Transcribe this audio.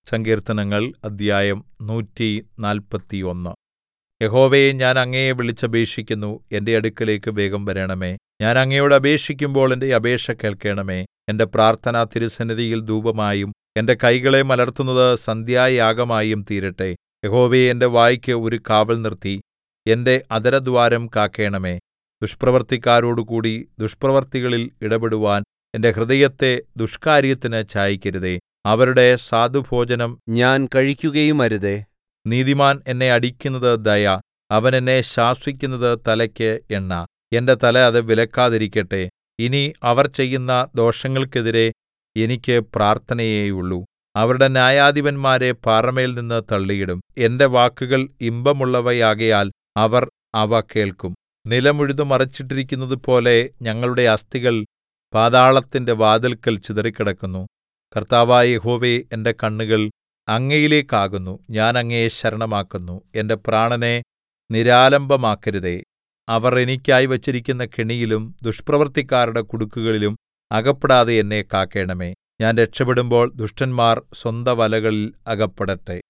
സങ്കീർത്തനങ്ങൾ അദ്ധ്യായം നൂറ്റി നാല്പത്തിയൊന്ന് യഹോവേ ഞാൻ അങ്ങയെ വിളിച്ചപേക്ഷിക്കുന്നു എന്റെ അടുക്കലേക്ക് വേഗം വരണമേ ഞാൻ അങ്ങയോട് അപേക്ഷിക്കുമ്പോൾ എന്റെ അപേക്ഷ കേൾക്കണമേ എന്റെ പ്രാർത്ഥന തിരുസന്നിധിയിൽ ധൂപമായും എന്റെ കൈകളെ മലർത്തുന്നത് സന്ധ്യായാഗമായും തീരട്ടെ യഹോവേ എന്റെ വായ്ക്ക് ഒരു കാവൽ നിർത്തി എന്റെ അധരദ്വാരം കാക്കണമേ ദുഷ്പ്രവൃത്തിക്കാരോടുകൂടി ദുഷ്പ്രവൃത്തികളിൽ ഇടപെടുവാൻ എന്റെ ഹൃദയത്തെ ദുഷ്കാര്യത്തിന് ചായിക്കരുതേ അവരുടെ സ്വാദുഭോജനം ഞാൻ കഴിക്കുകയുമരുതേ നീതിമാൻ എന്നെ അടിക്കുന്നത് ദയ അവൻ എന്നെ ശാസിക്കുന്നത് തലയ്ക്ക് എണ്ണ എന്റെ തല അത് വിലക്കാതിരിക്കട്ടെ ഇനി അവർ ചെയ്യുന്ന ദോഷങ്ങൾക്കെതിരെ എനിക്ക് പ്രാർത്ഥനയേയുള്ളൂ അവരുടെ ന്യായാധിപന്മാരെ പാറമേൽനിന്ന് തള്ളിയിടും എന്റെ വാക്കുകൾ ഇമ്പമുള്ളവയാകയാൽ അവർ അവ കേൾക്കും നിലം ഉഴുതു മറിച്ചിട്ടിരിക്കുന്നതുപോലെ ഞങ്ങളുടെ അസ്ഥികൾ പാതാളത്തിന്റെ വാതിൽക്കൽ ചിതറിക്കിടക്കുന്നു കർത്താവായ യഹോവേ എന്റെ കണ്ണുകൾ അങ്ങയിലേക്കാകുന്നു ഞാൻ അങ്ങയെ ശരണമാക്കുന്നു എന്റെ പ്രാണനെ നിരാലംബമാക്കരുതേ അവർ എനിക്കായി വച്ചിരിക്കുന്ന കെണിയിലും ദുഷ്പ്രവൃത്തിക്കാരുടെ കുടുക്കുകളിലും അകപ്പെടാതെ എന്നെ കാക്കണമേ ഞാൻ രക്ഷപ്പെടുമ്പോൾ ദുഷ്ടന്മാർ സ്വന്തവലകളിൽ അകപ്പെടട്ടെ